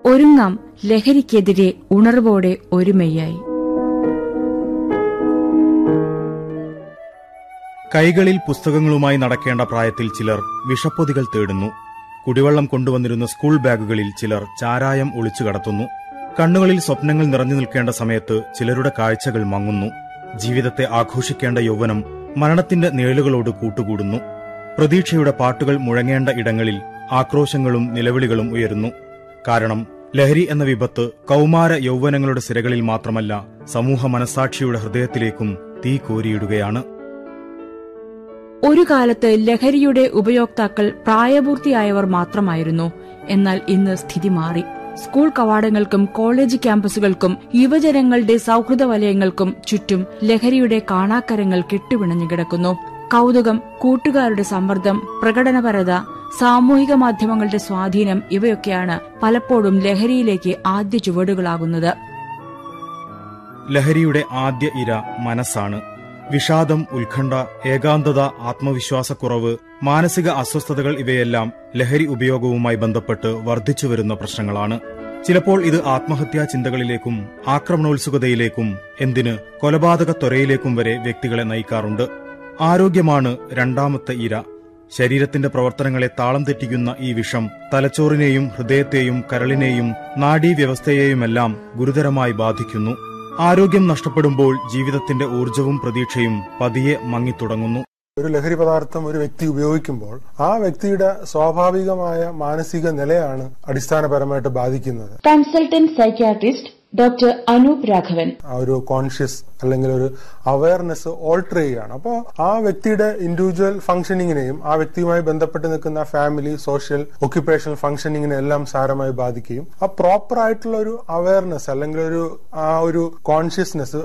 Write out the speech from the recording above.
ഒരുങ്ങാം ലഹരിക്കെതിരെ ഉണർവോടെ ഒരുമയായി കൈകളിൽ പുസ്തകങ്ങളുമായി നടക്കേണ്ട പ്രായത്തിൽ ചിലർ വിഷപ്പൊതികൾ തേടുന്നു കുടിവെള്ളം കൊണ്ടുവന്നിരുന്ന സ്കൂൾ ബാഗുകളിൽ ചിലർ ചാരായം ഒളിച്ചു കടത്തുന്നു കണ്ണുകളിൽ സ്വപ്നങ്ങൾ നിറഞ്ഞു നിൽക്കേണ്ട സമയത്ത് ചിലരുടെ കാഴ്ചകൾ മങ്ങുന്നു ജീവിതത്തെ ആഘോഷിക്കേണ്ട യൗവനം മരണത്തിന്റെ നിഴലുകളോട് കൂട്ടുകൂടുന്നു പ്രതീക്ഷയുടെ പാട്ടുകൾ മുഴങ്ങേണ്ട ഇടങ്ങളിൽ ആക്രോശങ്ങളും നിലവിളികളും ഉയരുന്നു കാരണം ലഹരി എന്ന വിപത്ത് കൗമാര യൗവനങ്ങളുടെ സിരകളിൽ മാത്രമല്ല സമൂഹ മനസാക്ഷിയുടെ ഹൃദയത്തിലേക്കും തീ കോരിയിടുകയാണ് ഒരു കാലത്ത് ലഹരിയുടെ ഉപയോക്താക്കൾ പ്രായപൂർത്തിയായവർ മാത്രമായിരുന്നു എന്നാൽ ഇന്ന് സ്ഥിതി മാറി സ്കൂൾ കവാടങ്ങൾക്കും കോളേജ് ക്യാമ്പസുകൾക്കും യുവജനങ്ങളുടെ സൗഹൃദ വലയങ്ങൾക്കും ചുറ്റും ലഹരിയുടെ കാണാക്കരങ്ങൾ കെട്ടുപിണഞ്ഞു കിടക്കുന്നു കൗതുകം കൂട്ടുകാരുടെ സമ്മർദ്ദം പ്രകടനപരത സാമൂഹിക മാധ്യമങ്ങളുടെ സ്വാധീനം ഇവയൊക്കെയാണ് പലപ്പോഴും ലഹരിയിലേക്ക് ആദ്യ ചുവടുകളാകുന്നത് ലഹരിയുടെ ആദ്യ ഇര മനസ്സാണ് വിഷാദം ഉത്കണ്ഠ ഏകാന്തത ആത്മവിശ്വാസക്കുറവ് മാനസിക അസ്വസ്ഥതകൾ ഇവയെല്ലാം ലഹരി ഉപയോഗവുമായി ബന്ധപ്പെട്ട് വർദ്ധിച്ചുവരുന്ന പ്രശ്നങ്ങളാണ് ചിലപ്പോൾ ഇത് ആത്മഹത്യാ ചിന്തകളിലേക്കും ആക്രമണോത്സുകതയിലേക്കും എന്തിന് കൊലപാതക ത്വരയിലേക്കും വരെ വ്യക്തികളെ നയിക്കാറുണ്ട് ആരോഗ്യമാണ് രണ്ടാമത്തെ ഇര ശരീരത്തിന്റെ പ്രവർത്തനങ്ങളെ താളം തെറ്റിക്കുന്ന ഈ വിഷം തലച്ചോറിനെയും ഹൃദയത്തെയും കരളിനെയും നാഡീവ്യവസ്ഥയെയുമെല്ലാം ഗുരുതരമായി ബാധിക്കുന്നു ആരോഗ്യം നഷ്ടപ്പെടുമ്പോൾ ജീവിതത്തിന്റെ ഊർജവും പ്രതീക്ഷയും പതിയെ മങ്ങിത്തുടങ്ങുന്നു ഒരു ലഹരി പദാർത്ഥം ഒരു വ്യക്തി ഉപയോഗിക്കുമ്പോൾ ആ വ്യക്തിയുടെ സ്വാഭാവികമായ മാനസിക നിലയാണ് അടിസ്ഥാനപരമായിട്ട് ബാധിക്കുന്നത് consultant psychiatrist doctor Anoop Raghavan ആ ഒരു കോൺഷ്യസ് അല്ലെങ്കിൽ ഒരു അവയർനെസ് ഓൾട്ടർ ചെയ്യുകയാണ് അപ്പോൾ ആ വ്യക്തിയുടെ ഇൻഡിവിജ്വൽ ഫംഗ്ഷനിങ്ങിനെയും ആ വ്യക്തിയുമായി ബന്ധപ്പെട്ട് നിൽക്കുന്ന ഫാമിലി സോഷ്യൽ ഒക്യുപ്പേഷണൽ ഫംഗ്ഷനിങ്ങിനെ എല്ലാം സാരമായി ബാധിക്കുകയും ആ പ്രോപ്പർ ആയിട്ടുള്ള ഒരു അവയർനെസ് അല്ലെങ്കിൽ ഒരു ആ ഒരു കോൺഷ്യസ്നെസ്